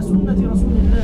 سنة رسول الله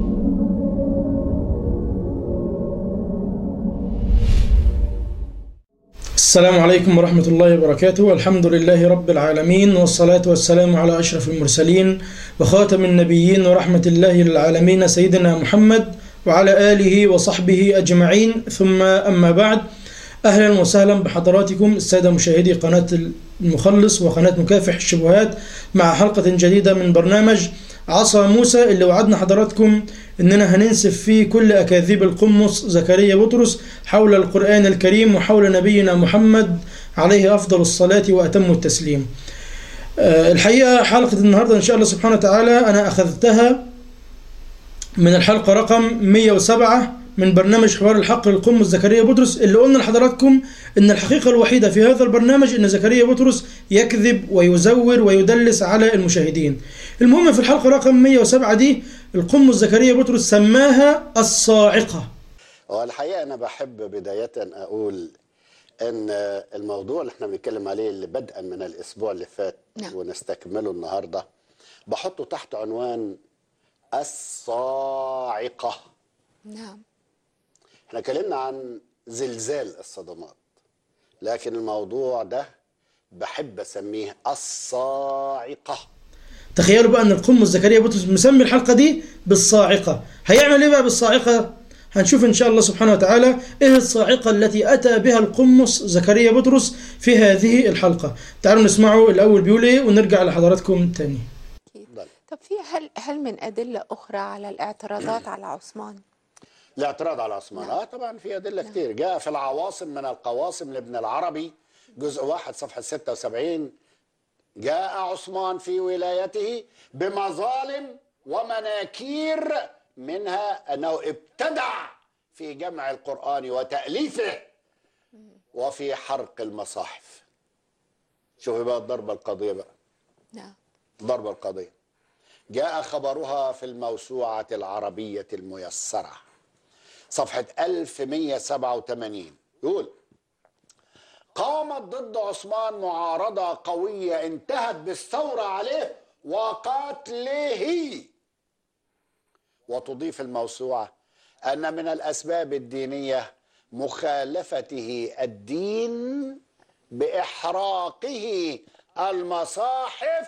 السلام عليكم ورحمة الله وبركاته الحمد لله رب العالمين والصلاة والسلام على أشرف المرسلين وخاتم النبيين ورحمة الله للعالمين سيدنا محمد وعلى آله وصحبه أجمعين ثم أما بعد أهلا وسهلا بحضراتكم السادة مشاهدي قناة المخلص وقناة مكافح الشبهات مع حلقة جديدة من برنامج عصا موسى اللي وعدنا حضراتكم اننا هننسف فيه كل اكاذيب القمص زكريا بطرس حول القرآن الكريم وحول نبينا محمد عليه افضل الصلاة واتم التسليم. آه، الحقيقة حلقة النهاردة ان شاء الله سبحانه وتعالى انا اخذتها من الحلقة رقم 107 من برنامج حوار الحق للقمص زكريا بطرس اللي قلنا لحضراتكم ان الحقيقة الوحيدة في هذا البرنامج ان زكريا بطرس يكذب ويزور ويدلس على المشاهدين. المهم في الحلقة رقم 107 دي القمص زكريا بطرس سماها الصاعقة. والحقيقة أنا بحب بداية أقول إن الموضوع اللي احنا بنتكلم عليه اللي بدءا من الأسبوع اللي فات نعم. ونستكمله النهاردة بحطه تحت عنوان الصاعقة نعم احنا اتكلمنا عن زلزال الصدمات لكن الموضوع ده بحب أسميه الصاعقة تخيلوا بقى ان القمص زكريا بطرس مسمي الحلقة دي بالصاعقة. هيعمل ايه بقى بالصاعقة؟ هنشوف ان شاء الله سبحانه وتعالى ايه الصاعقة التي اتى بها القمص زكريا بطرس في هذه الحلقة. تعالوا نسمعه الاول بيقول ايه ونرجع لحضراتكم تاني. أكيد بل. طب في هل هل من أدلة أخرى على الاعتراضات على عثمان؟ الاعتراض على عثمان اه طبعا في ادله كتير جاء في العواصم من القواسم لابن العربي جزء واحد صفحه 76 جاء عثمان في ولايته بمظالم ومناكير منها انه ابتدع في جمع القران وتاليفه وفي حرق المصاحف شوفي بقى الضربه القاضيه بقى نعم ضرب القضية جاء خبرها في الموسوعة العربية الميسرة صفحة 1187 يقول قامت ضد عثمان معارضة قوية انتهت بالثورة عليه وقتله وتضيف الموسوعة أن من الأسباب الدينية مخالفته الدين بإحراقه المصاحف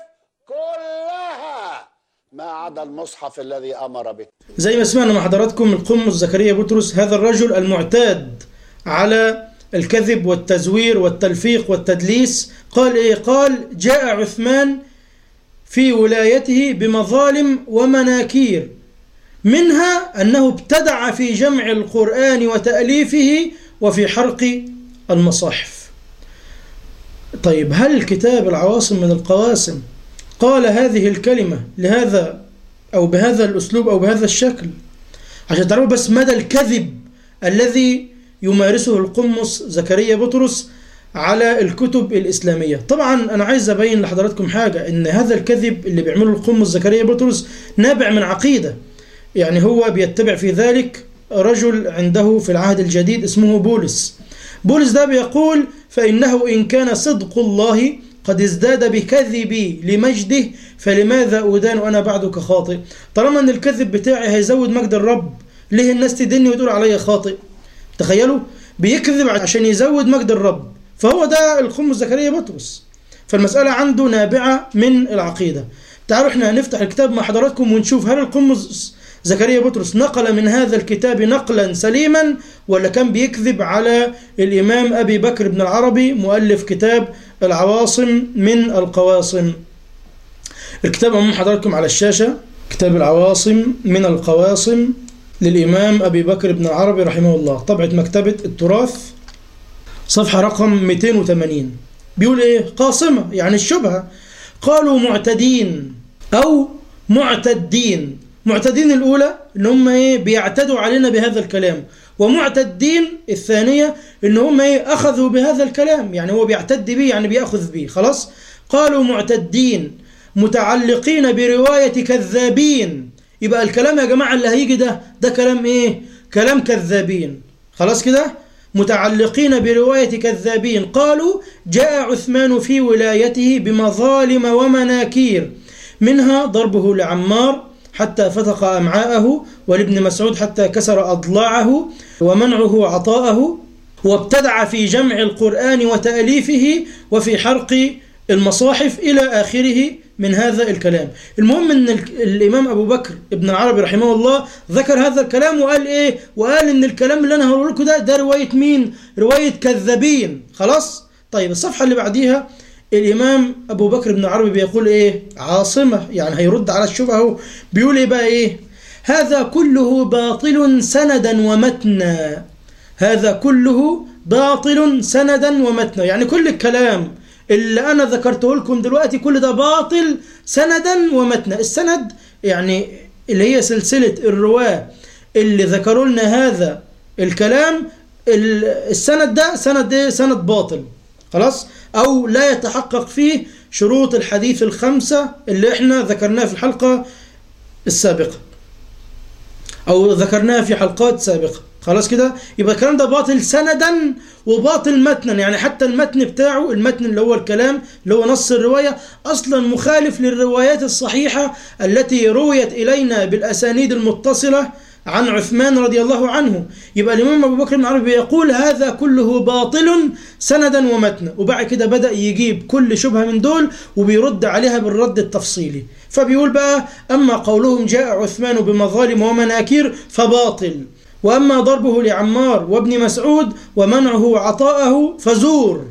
كلها ما عدا المصحف الذي أمر به زي ما سمعنا مع حضراتكم القمص زكريا بطرس هذا الرجل المعتاد على الكذب والتزوير والتلفيق والتدليس قال ايه قال جاء عثمان في ولايته بمظالم ومناكير منها انه ابتدع في جمع القران وتاليفه وفي حرق المصاحف طيب هل كتاب العواصم من القواسم قال هذه الكلمة لهذا أو بهذا الأسلوب أو بهذا الشكل عشان تعرفوا بس مدى الكذب الذي يمارسه القمص زكريا بطرس على الكتب الإسلامية طبعا أنا عايز أبين لحضراتكم حاجة إن هذا الكذب اللي بيعمله القمص زكريا بطرس نابع من عقيدة يعني هو بيتبع في ذلك رجل عنده في العهد الجديد اسمه بولس بولس ده بيقول فإنه إن كان صدق الله قد ازداد بكذبي لمجده فلماذا أدان وأنا بعدك خاطئ طالما أن الكذب بتاعي هيزود مجد الرب ليه الناس تدني وتقول عليا خاطئ تخيلوا بيكذب عشان يزود مجد الرب فهو ده الخمس زكريا بطرس فالمسألة عنده نابعة من العقيدة تعالوا احنا هنفتح الكتاب مع حضراتكم ونشوف هل القمص زكريا بطرس نقل من هذا الكتاب نقلا سليما ولا كان بيكذب على الإمام أبي بكر بن العربي مؤلف كتاب العواصم من القواصم الكتاب أمام حضراتكم على الشاشة كتاب العواصم من القواصم للإمام أبي بكر بن العربي رحمه الله طبعة مكتبة التراث صفحة رقم 280 بيقول إيه قاصمة يعني الشبهة قالوا معتدين أو معتدين معتدين الأولى إن هم إيه بيعتدوا علينا بهذا الكلام ومعتدين الثانية إن هم إيه أخذوا بهذا الكلام يعني هو بيعتد به يعني بيأخذ به خلاص قالوا معتدين متعلقين برواية كذابين يبقى الكلام يا جماعة اللي هيجي ده ده كلام إيه كلام كذابين خلاص كده متعلقين برواية كذابين قالوا جاء عثمان في ولايته بمظالم ومناكير منها ضربه لعمار حتى فتق أمعاءه ولابن مسعود حتى كسر أضلاعه ومنعه عطاءه وابتدع في جمع القرآن وتأليفه وفي حرق المصاحف إلى آخره من هذا الكلام المهم أن الإمام أبو بكر ابن العربي رحمه الله ذكر هذا الكلام وقال إيه وقال أن الكلام اللي أنا هقول لكم ده ده رواية مين رواية كذابين خلاص طيب الصفحة اللي بعديها الإمام أبو بكر بن العربي بيقول إيه عاصمة يعني هيرد على الشبهة اهو بيقول إيه بقى إيه هذا كله باطل سندا ومتنا هذا كله باطل سندا ومتنا يعني كل الكلام اللي أنا ذكرته لكم دلوقتي كل ده باطل سندا ومتنا السند يعني اللي هي سلسلة الرواة اللي ذكروا لنا هذا الكلام السند ده سند ايه سند باطل خلاص او لا يتحقق فيه شروط الحديث الخمسة اللي احنا ذكرناها في الحلقة السابقة او ذكرناها في حلقات سابقة خلاص كده يبقى الكلام ده باطل سندا وباطل متنا يعني حتى المتن بتاعه المتن اللي هو الكلام اللي هو نص الرواية أصلا مخالف للروايات الصحيحة التي رويت إلينا بالأسانيد المتصلة عن عثمان رضي الله عنه يبقى الإمام أبو بكر بن عربي يقول هذا كله باطل سندا ومتنا وبعد كده بدأ يجيب كل شبهة من دول وبيرد عليها بالرد التفصيلي فبيقول بقى أما قولهم جاء عثمان بمظالم ومناكير فباطل وأما ضربه لعمار وابن مسعود ومنعه عطاءه فزور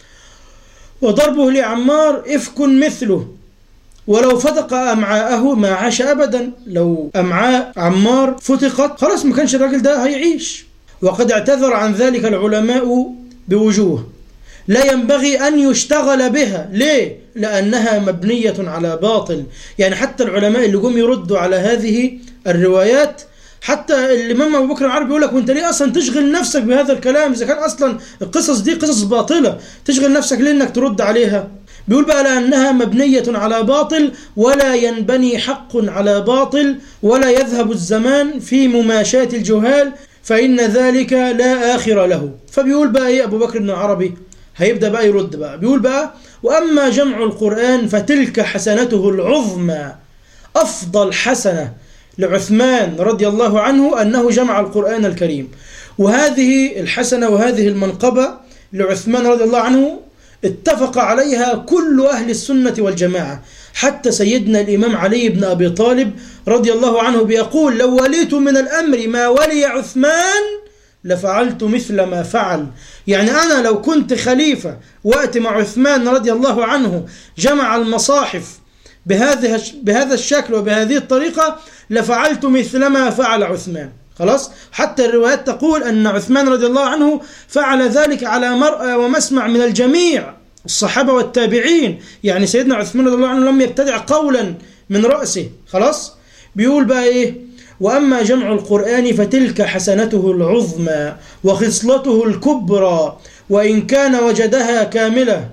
وضربه لعمار إفك مثله ولو فتق أمعاءه ما عاش أبدا لو أمعاء عمار فتقت خلاص ما كانش الراجل ده هيعيش وقد اعتذر عن ذلك العلماء بوجوه لا ينبغي أن يشتغل بها ليه؟ لأنها مبنية على باطل يعني حتى العلماء اللي جم يردوا على هذه الروايات حتى الامام ابو بكر العربي يقول لك وانت ليه اصلا تشغل نفسك بهذا الكلام اذا كان اصلا القصص دي قصص باطله تشغل نفسك ليه انك ترد عليها بيقول بقى لانها مبنيه على باطل ولا ينبني حق على باطل ولا يذهب الزمان في مماشاه الجهال فان ذلك لا اخر له فبيقول بقى ايه ابو بكر بن العربي هيبدا بقى يرد بقى بيقول بقى واما جمع القران فتلك حسنته العظمى افضل حسنه لعثمان رضي الله عنه أنه جمع القرآن الكريم وهذه الحسنة وهذه المنقبة لعثمان رضي الله عنه اتفق عليها كل أهل السنة والجماعة حتى سيدنا الإمام علي بن أبي طالب رضي الله عنه بيقول لو وليت من الأمر ما ولي عثمان لفعلت مثل ما فعل يعني أنا لو كنت خليفة وقت مع عثمان رضي الله عنه جمع المصاحف بهذه بهذا الشكل وبهذه الطريقة لفعلت مثل ما فعل عثمان خلاص حتى الروايات تقول أن عثمان رضي الله عنه فعل ذلك على مرأى ومسمع من الجميع الصحابة والتابعين يعني سيدنا عثمان رضي الله عنه لم يبتدع قولا من رأسه خلاص بيقول بقى إيه وأما جمع القرآن فتلك حسنته العظمى وخصلته الكبرى وإن كان وجدها كاملة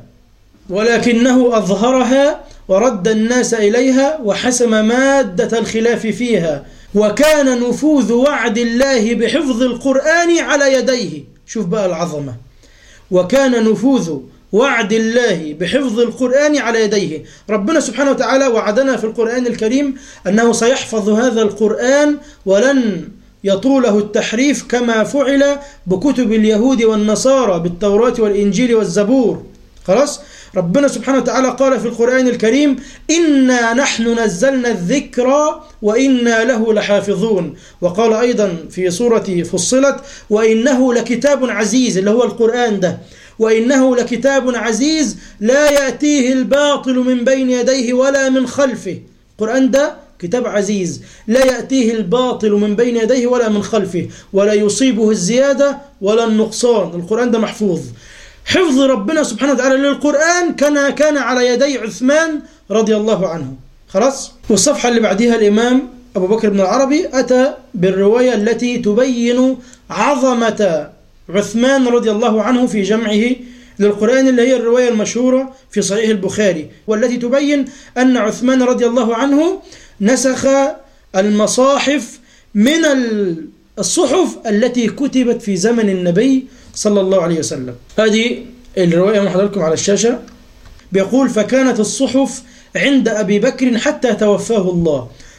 ولكنه أظهرها ورد الناس إليها وحسم مادة الخلاف فيها وكان نفوذ وعد الله بحفظ القرآن على يديه شوف بقى العظمة وكان نفوذ وعد الله بحفظ القرآن على يديه ربنا سبحانه وتعالى وعدنا في القرآن الكريم أنه سيحفظ هذا القرآن ولن يطوله التحريف كما فعل بكتب اليهود والنصارى بالتوراة والإنجيل والزبور خلاص ربنا سبحانه وتعالى قال في القرآن الكريم إنا نحن نزلنا الذكر وإنا له لحافظون وقال أيضا في سورة فصلت وإنه لكتاب عزيز اللي هو القرآن ده وإنه لكتاب عزيز لا يأتيه الباطل من بين يديه ولا من خلفه القرآن ده كتاب عزيز لا يأتيه الباطل من بين يديه ولا من خلفه ولا يصيبه الزيادة ولا النقصان القرآن ده محفوظ حفظ ربنا سبحانه وتعالى للقرآن كان كان على يدي عثمان رضي الله عنه خلاص والصفحة اللي بعدها الإمام أبو بكر بن العربي أتى بالرواية التي تبين عظمة عثمان رضي الله عنه في جمعه للقرآن اللي هي الرواية المشهورة في صحيح البخاري والتي تبين أن عثمان رضي الله عنه نسخ المصاحف من الصحف التي كتبت في زمن النبي صلى الله عليه وسلم هذه الرواية من حضراتكم على الشاشة بيقول فكانت الصحف عند أبي بكر حتى توفاه الله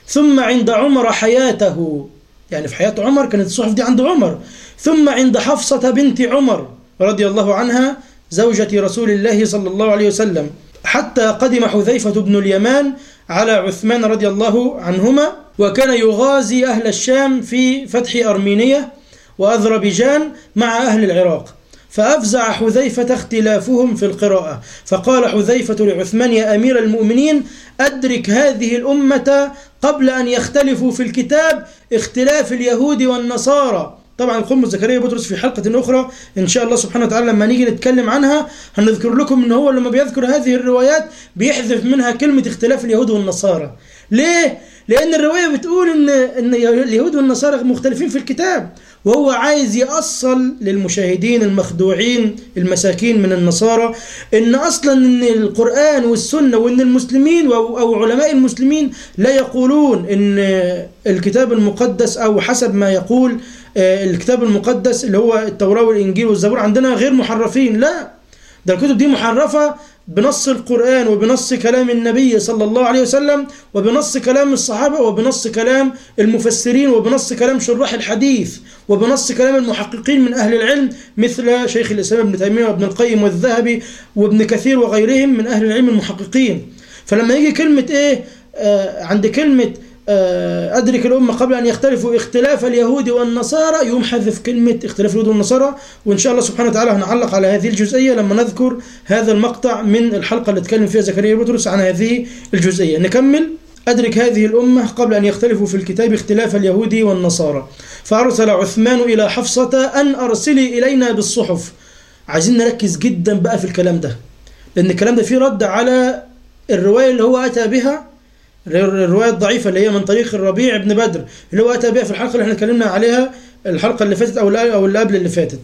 ثم عند عمر حياته يعني في حياة عمر كانت الصحف دي عند عمر ثم عند حفصة بنت عمر رضي الله عنها زوجة رسول الله صلى الله عليه وسلم حتى قدم حذيفة بن اليمان على عثمان رضي الله عنهما وكان يغازي أهل الشام في فتح أرمينية وأذربيجان مع أهل العراق فأفزع حذيفة اختلافهم في القراءة فقال حذيفة لعثمان يا أمير المؤمنين أدرك هذه الأمة قبل أن يختلفوا في الكتاب اختلاف اليهود والنصارى طبعا القم زكريا بطرس في حلقة أخرى إن شاء الله سبحانه وتعالى لما نيجي نتكلم عنها هنذكر لكم إن هو لما بيذكر هذه الروايات بيحذف منها كلمة اختلاف اليهود والنصارى ليه؟ لأن الرواية بتقول إن إن اليهود والنصارى مختلفين في الكتاب وهو عايز يأصل للمشاهدين المخدوعين المساكين من النصارى إن أصلا إن القرآن والسنة وإن المسلمين أو أو علماء المسلمين لا يقولون إن الكتاب المقدس أو حسب ما يقول آه، الكتاب المقدس اللي هو التوراة والإنجيل والزبور عندنا غير محرفين لا ده الكتب دي محرفة بنص القرآن وبنص كلام النبي صلى الله عليه وسلم وبنص كلام الصحابة وبنص كلام المفسرين وبنص كلام شراح الحديث وبنص كلام المحققين من أهل العلم مثل شيخ الإسلام ابن تيمية وابن القيم والذهبي وابن كثير وغيرهم من أهل العلم المحققين فلما يجي كلمة إيه آه عند كلمة آه، أدرك الأمة قبل أن يختلفوا اختلاف اليهود والنصارى يوم حذف كلمة اختلاف اليهود والنصارى وإن شاء الله سبحانه وتعالى هنعلق على هذه الجزئية لما نذكر هذا المقطع من الحلقة اللي تكلم فيها زكريا بطرس عن هذه الجزئية نكمل أدرك هذه الأمة قبل أن يختلفوا في الكتاب اختلاف اليهود والنصارى فأرسل عثمان إلى حفصة أن أرسلي إلينا بالصحف عايزين نركز جدا بقى في الكلام ده لأن الكلام ده فيه رد على الرواية اللي هو أتى بها الرواية الضعيفة اللي هي من طريق الربيع بن بدر اللي هو أتى بها في الحلقة اللي احنا اتكلمنا عليها الحلقة اللي فاتت أو أو اللي قبل اللي فاتت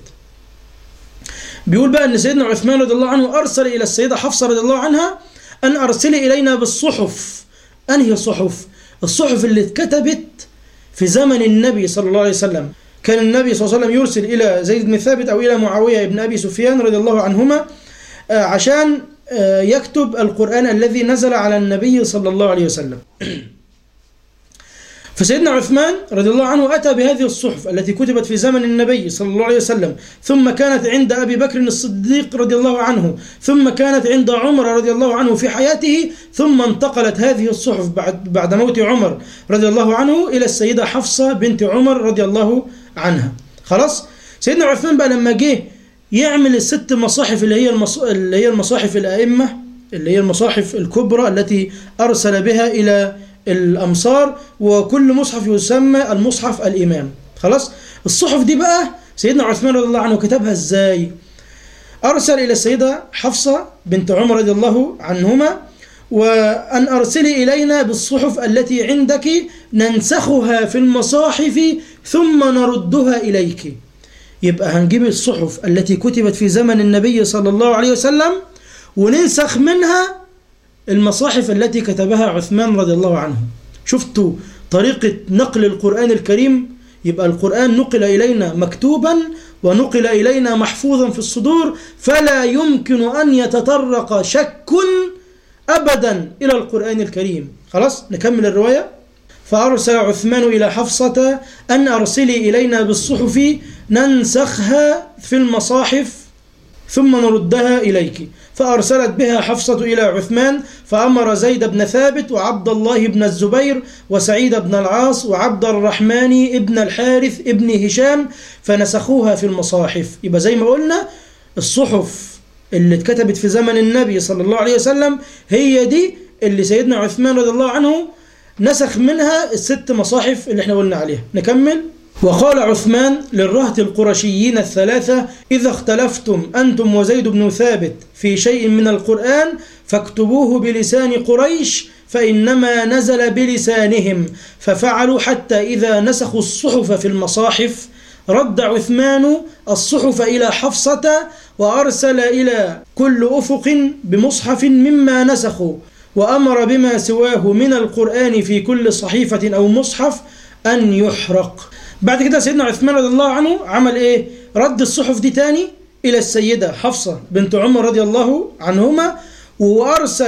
بيقول بقى أن سيدنا عثمان رضي الله عنه أرسل إلى السيدة حفصة رضي الله عنها أن أرسلي إلينا بالصحف أنهي صحف الصحف اللي اتكتبت في زمن النبي صلى الله عليه وسلم كان النبي صلى الله عليه وسلم يرسل إلى زيد بن ثابت أو إلى معاوية بن أبي سفيان رضي الله عنهما آه، عشان آه، يكتب القرآن الذي نزل على النبي صلى الله عليه وسلم فسيدنا عثمان رضي الله عنه أتى بهذه الصحف التي كتبت في زمن النبي صلى الله عليه وسلم ثم كانت عند أبي بكر الصديق رضي الله عنه ثم كانت عند عمر رضي الله عنه في حياته ثم انتقلت هذه الصحف بعد, بعد موت عمر رضي الله عنه إلى السيدة حفصة بنت عمر رضي الله عنها خلاص سيدنا عثمان بقى لما جه يعمل الست مصاحف اللي هي المص... اللي هي المصاحف الائمه اللي هي المصاحف الكبرى التي ارسل بها الى الامصار وكل مصحف يسمى المصحف الامام خلاص الصحف دي بقى سيدنا عثمان رضي الله عنه كتبها ازاي ارسل الى السيده حفصه بنت عمر رضي الله عنهما وأن أرسلي إلينا بالصحف التي عندك ننسخها في المصاحف ثم نردها إليك يبقى هنجيب الصحف التي كتبت في زمن النبي صلى الله عليه وسلم وننسخ منها المصاحف التي كتبها عثمان رضي الله عنه شفتوا طريقة نقل القرآن الكريم يبقى القرآن نقل إلينا مكتوبا ونقل إلينا محفوظا في الصدور فلا يمكن أن يتطرق شك أبدا إلى القرآن الكريم خلاص نكمل الرواية فأرسل عثمان إلى حفصة أن أرسلي إلينا بالصحف ننسخها في المصاحف ثم نردها إليك فأرسلت بها حفصة إلى عثمان فأمر زيد بن ثابت وعبد الله بن الزبير وسعيد بن العاص وعبد الرحمن بن الحارث ابن هشام فنسخوها في المصاحف يبقى زي ما قلنا الصحف اللي اتكتبت في زمن النبي صلى الله عليه وسلم هي دي اللي سيدنا عثمان رضي الله عنه نسخ منها الست مصاحف اللي احنا قلنا عليها نكمل وقال عثمان للرهط القرشيين الثلاثة إذا اختلفتم أنتم وزيد بن ثابت في شيء من القرآن فاكتبوه بلسان قريش فإنما نزل بلسانهم ففعلوا حتى إذا نسخوا الصحف في المصاحف رد عثمان الصحف إلى حفصة وأرسل إلى كل أفق بمصحف مما نسخوا وأمر بما سواه من القرآن في كل صحيفة أو مصحف أن يحرق بعد كده سيدنا عثمان رضي الله عنه عمل ايه رد الصحف دي تاني الى السيدة حفصة بنت عمر رضي الله عنهما وارسل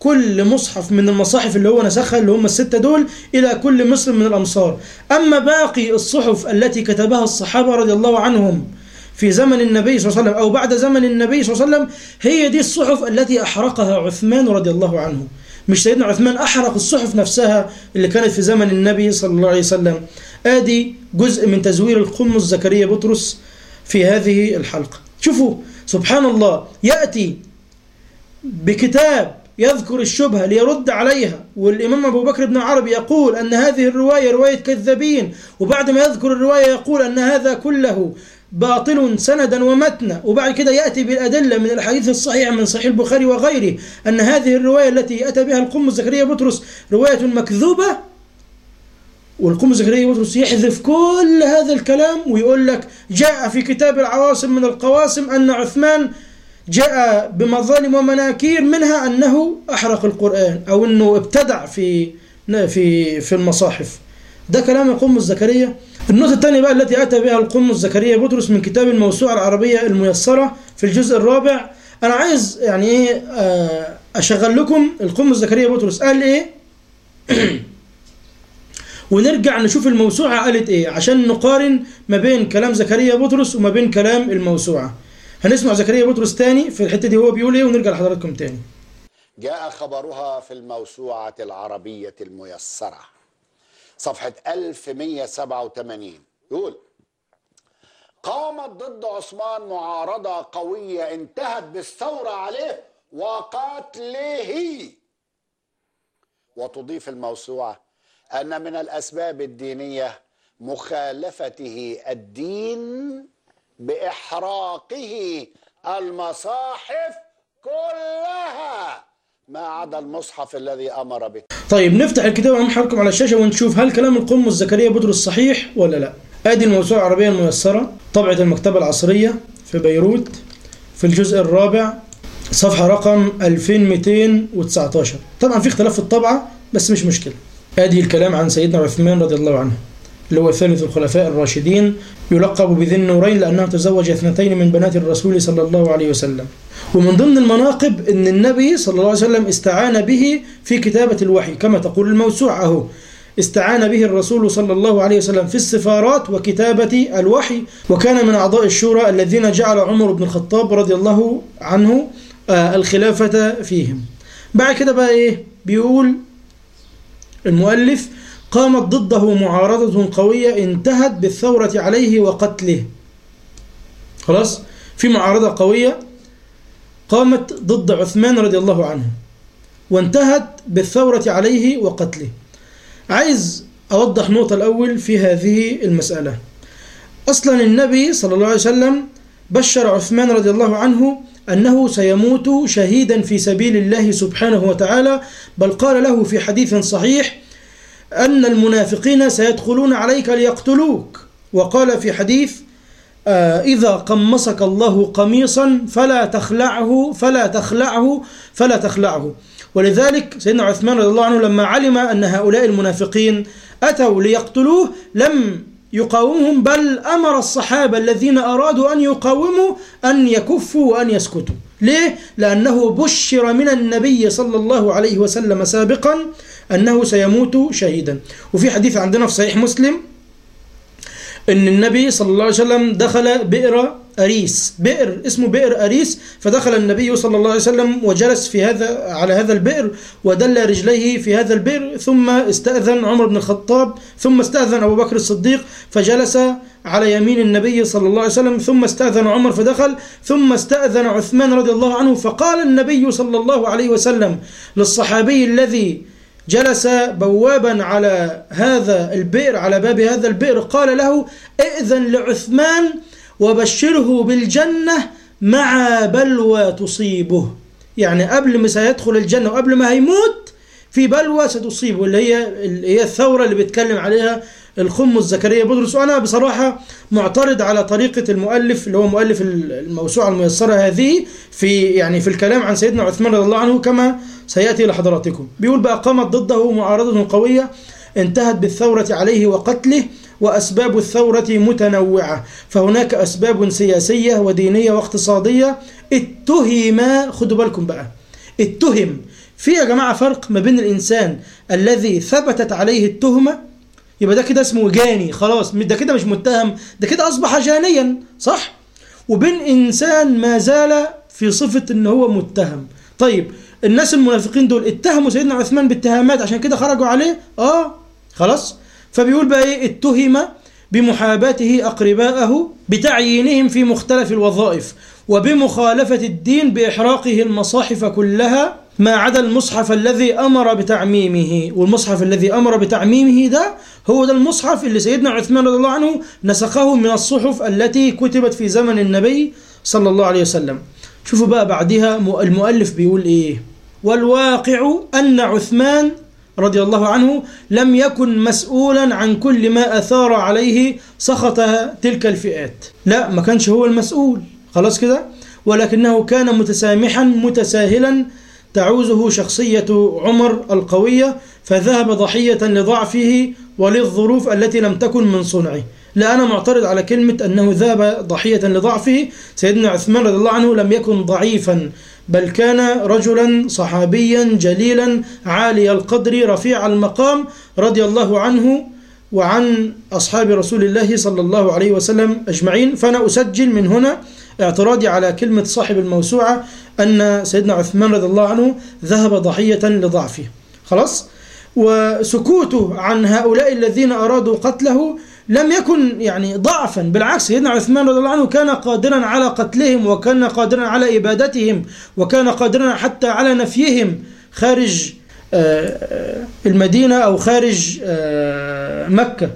كل مصحف من المصاحف اللي هو نسخها اللي هم الستة دول إلى كل مصر من الأمصار أما باقي الصحف التي كتبها الصحابة رضي الله عنهم في زمن النبي صلى الله عليه وسلم أو بعد زمن النبي صلى الله عليه وسلم هي دي الصحف التي أحرقها عثمان رضي الله عنه مش سيدنا عثمان أحرق الصحف نفسها اللي كانت في زمن النبي صلى الله عليه وسلم آدي جزء من تزوير القمص زكريا بطرس في هذه الحلقة شوفوا سبحان الله يأتي بكتاب يذكر الشبهة ليرد عليها والإمام أبو بكر بن عربي يقول أن هذه الرواية رواية كذابين وبعد ما يذكر الرواية يقول أن هذا كله باطل سندا ومتنا وبعد كده يأتي بالأدلة من الحديث الصحيح من صحيح البخاري وغيره أن هذه الرواية التي أتى بها القم زكريا بطرس رواية مكذوبة والقم زكريا بطرس يحذف كل هذا الكلام ويقول لك جاء في كتاب العواصم من القواسم أن عثمان جاء بمظالم ومناكير منها أنه أحرق القرآن أو أنه ابتدع في في في المصاحف ده كلام القم زكريا النقطة الثانية بقى التي أتى بها القمص زكريا بطرس من كتاب الموسوعة العربية الميسرة في الجزء الرابع أنا عايز يعني إيه آه، أشغل لكم القمص زكريا بطرس قال إيه ونرجع نشوف الموسوعة قالت إيه عشان نقارن ما بين كلام زكريا بطرس وما بين كلام الموسوعة هنسمع زكريا بطرس تاني في الحتة دي هو بيقول إيه ونرجع لحضراتكم تاني جاء خبرها في الموسوعة العربية الميسرة صفحة 1187 يقول قامت ضد عثمان معارضة قوية انتهت بالثورة عليه وقتله وتضيف الموسوعة أن من الأسباب الدينية مخالفته الدين بإحراقه المصاحف كلها ما عدا المصحف الذي أمر به طيب نفتح الكتاب امام حضراتكم على الشاشه ونشوف هل كلام القمص زكريا بطرس صحيح ولا لا ادي الموسوعه العربيه الميسره طبعه المكتبه العصريه في بيروت في الجزء الرابع صفحه رقم 2219 طبعا في اختلاف في الطبعه بس مش مشكله ادي الكلام عن سيدنا عثمان رضي الله عنه اللي هو ثالث الخلفاء الراشدين يلقب بذي النورين لأنه تزوج اثنتين من بنات الرسول صلى الله عليه وسلم ومن ضمن المناقب أن النبي صلى الله عليه وسلم استعان به في كتابة الوحي كما تقول الموسوعة أهو استعان به الرسول صلى الله عليه وسلم في السفارات وكتابة الوحي وكان من أعضاء الشورى الذين جعل عمر بن الخطاب رضي الله عنه آه، الخلافة فيهم بعد كده بقى إيه بيقول المؤلف قامت ضده معارضة قوية انتهت بالثورة عليه وقتله خلاص في معارضة قوية قامت ضد عثمان رضي الله عنه وانتهت بالثورة عليه وقتله عايز أوضح نقطة الأول في هذه المسألة أصلا النبي صلى الله عليه وسلم بشر عثمان رضي الله عنه أنه سيموت شهيدا في سبيل الله سبحانه وتعالى بل قال له في حديث صحيح أن المنافقين سيدخلون عليك ليقتلوك وقال في حديث آه، إذا قمصك الله قميصا فلا تخلعه فلا تخلعه فلا تخلعه ولذلك سيدنا عثمان رضي الله عنه لما علم أن هؤلاء المنافقين أتوا ليقتلوه لم يقاومهم بل أمر الصحابة الذين أرادوا أن يقاوموا أن يكفوا وأن يسكتوا ليه؟ لأنه بشر من النبي صلى الله عليه وسلم سابقا أنه سيموت شهيدا وفي حديث عندنا في صحيح مسلم ان النبي صلى الله عليه وسلم دخل بئر أريس بئر اسمه بئر أريس فدخل النبي صلى الله عليه وسلم وجلس في هذا على هذا البئر ودل رجليه في هذا البئر ثم استأذن عمر بن الخطاب ثم استأذن أبو بكر الصديق فجلس على يمين النبي صلى الله عليه وسلم ثم استأذن عمر فدخل ثم استأذن عثمان رضي الله عنه فقال النبي صلى الله عليه وسلم للصحابي الذي جلس بوابا على هذا البئر على باب هذا البئر قال له ائذن لعثمان وبشره بالجنة مع بلوى تصيبه يعني قبل ما سيدخل الجنة وقبل ما هيموت في بلوى ستصيبه اللي هي اللي هي الثورة اللي بيتكلم عليها الخمس زكريا بطرس وأنا بصراحة معترض على طريقة المؤلف اللي هو مؤلف الموسوعة الميسرة هذه في يعني في الكلام عن سيدنا عثمان رضي الله عنه كما سيأتي لحضراتكم بيقول بقى قامت ضده معارضة قوية انتهت بالثورة عليه وقتله وأسباب الثورة متنوعة فهناك أسباب سياسية ودينية واقتصادية اتهم خدوا بالكم بقى اتهم في يا جماعة فرق ما بين الإنسان الذي ثبتت عليه التهمة يبقى ده كده اسمه جاني خلاص ده كده مش متهم ده كده أصبح جانيا صح وبين إنسان ما زال في صفة إن هو متهم طيب الناس المنافقين دول اتهموا سيدنا عثمان باتهامات عشان كده خرجوا عليه اه خلاص فبيقول بقى ايه اتهم بمحاباته أقرباءه بتعيينهم في مختلف الوظائف وبمخالفة الدين بإحراقه المصاحف كلها ما عدا المصحف الذي أمر بتعميمه والمصحف الذي أمر بتعميمه ده هو ده المصحف اللي سيدنا عثمان رضي الله عنه نسخه من الصحف التي كتبت في زمن النبي صلى الله عليه وسلم شوفوا بقى بعدها المؤلف بيقول إيه والواقع أن عثمان رضي الله عنه لم يكن مسؤولا عن كل ما أثار عليه سخط تلك الفئات لا ما كانش هو المسؤول خلاص كده ولكنه كان متسامحا متساهلا تعوزه شخصية عمر القوية فذهب ضحية لضعفه وللظروف التي لم تكن من صنعه لا أنا معترض على كلمة أنه ذهب ضحية لضعفه سيدنا عثمان رضي الله عنه لم يكن ضعيفا بل كان رجلا صحابيا جليلا عالي القدر رفيع المقام رضي الله عنه وعن أصحاب رسول الله صلى الله عليه وسلم أجمعين فأنا أسجل من هنا اعتراضي على كلمة صاحب الموسوعة أن سيدنا عثمان رضي الله عنه ذهب ضحية لضعفه خلاص وسكوته عن هؤلاء الذين أرادوا قتله لم يكن يعني ضعفا بالعكس سيدنا عثمان رضي الله عنه كان قادرا على قتلهم وكان قادرا على إبادتهم وكان قادرا حتى على نفيهم خارج المدينة أو خارج مكة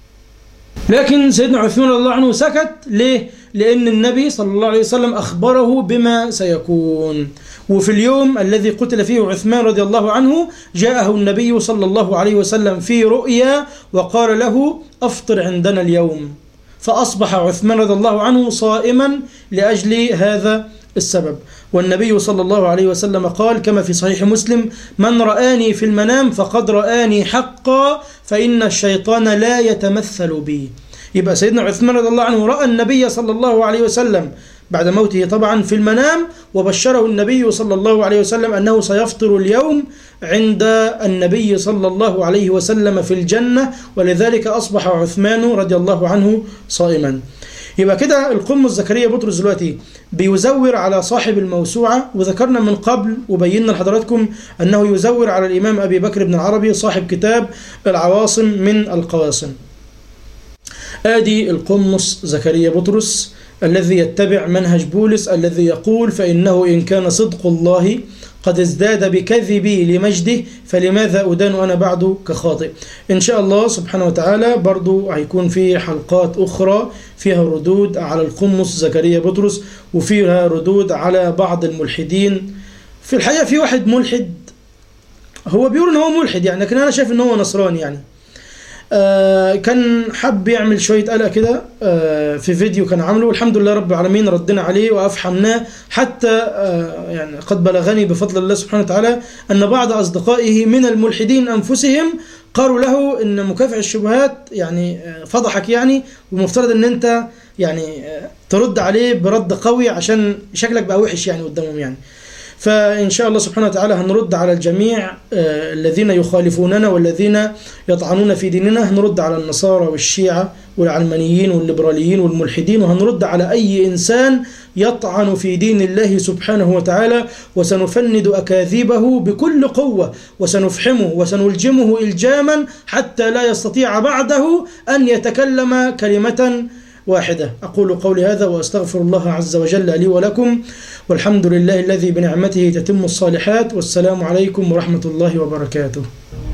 لكن سيدنا عثمان رضي الله عنه سكت ليه؟ لأن النبي صلى الله عليه وسلم أخبره بما سيكون وفي اليوم الذي قتل فيه عثمان رضي الله عنه جاءه النبي صلى الله عليه وسلم في رؤيا وقال له أفطر عندنا اليوم فأصبح عثمان رضي الله عنه صائما لأجل هذا السبب والنبي صلى الله عليه وسلم قال كما في صحيح مسلم من رآني في المنام فقد رآني حقا فإن الشيطان لا يتمثل بي يبقى سيدنا عثمان رضي الله عنه رأى النبي صلى الله عليه وسلم بعد موته طبعا في المنام وبشره النبي صلى الله عليه وسلم أنه سيفطر اليوم عند النبي صلى الله عليه وسلم في الجنة ولذلك أصبح عثمان رضي الله عنه صائما يبقى كده القمص زكريا بطرس دلوقتي بيزور على صاحب الموسوعة وذكرنا من قبل وبينا لحضراتكم أنه يزور على الإمام أبي بكر بن العربي صاحب كتاب العواصم من القواصم آدي القمص زكريا بطرس الذي يتبع منهج بولس الذي يقول فإنه إن كان صدق الله قد ازداد بكذبي لمجده فلماذا أدان أنا بعد كخاطئ إن شاء الله سبحانه وتعالى برضو هيكون في حلقات أخرى فيها ردود على القمص زكريا بطرس وفيها ردود على بعض الملحدين في الحقيقة في واحد ملحد هو بيقول ان هو ملحد يعني لكن انا شايف ان هو نصراني يعني آه كان حب يعمل شوية قلق كده آه في فيديو كان عامله والحمد لله رب العالمين ردنا عليه وأفحمناه حتى آه يعني قد بلغني بفضل الله سبحانه وتعالى أن بعض أصدقائه من الملحدين أنفسهم قالوا له أن مكافح الشبهات يعني فضحك يعني ومفترض أن أنت يعني ترد عليه برد قوي عشان شكلك بقى وحش يعني قدامهم يعني فإن شاء الله سبحانه وتعالى هنرد على الجميع الذين يخالفوننا والذين يطعنون في ديننا هنرد على النصارى والشيعة والعلمانيين والليبراليين والملحدين وهنرد على أي إنسان يطعن في دين الله سبحانه وتعالى وسنفند أكاذيبه بكل قوة وسنفحمه وسنلجمه إلجاما حتى لا يستطيع بعده أن يتكلم كلمة واحدة أقول قولي هذا وأستغفر الله عز وجل لي ولكم والحمد لله الذي بنعمته تتم الصالحات والسلام عليكم ورحمة الله وبركاته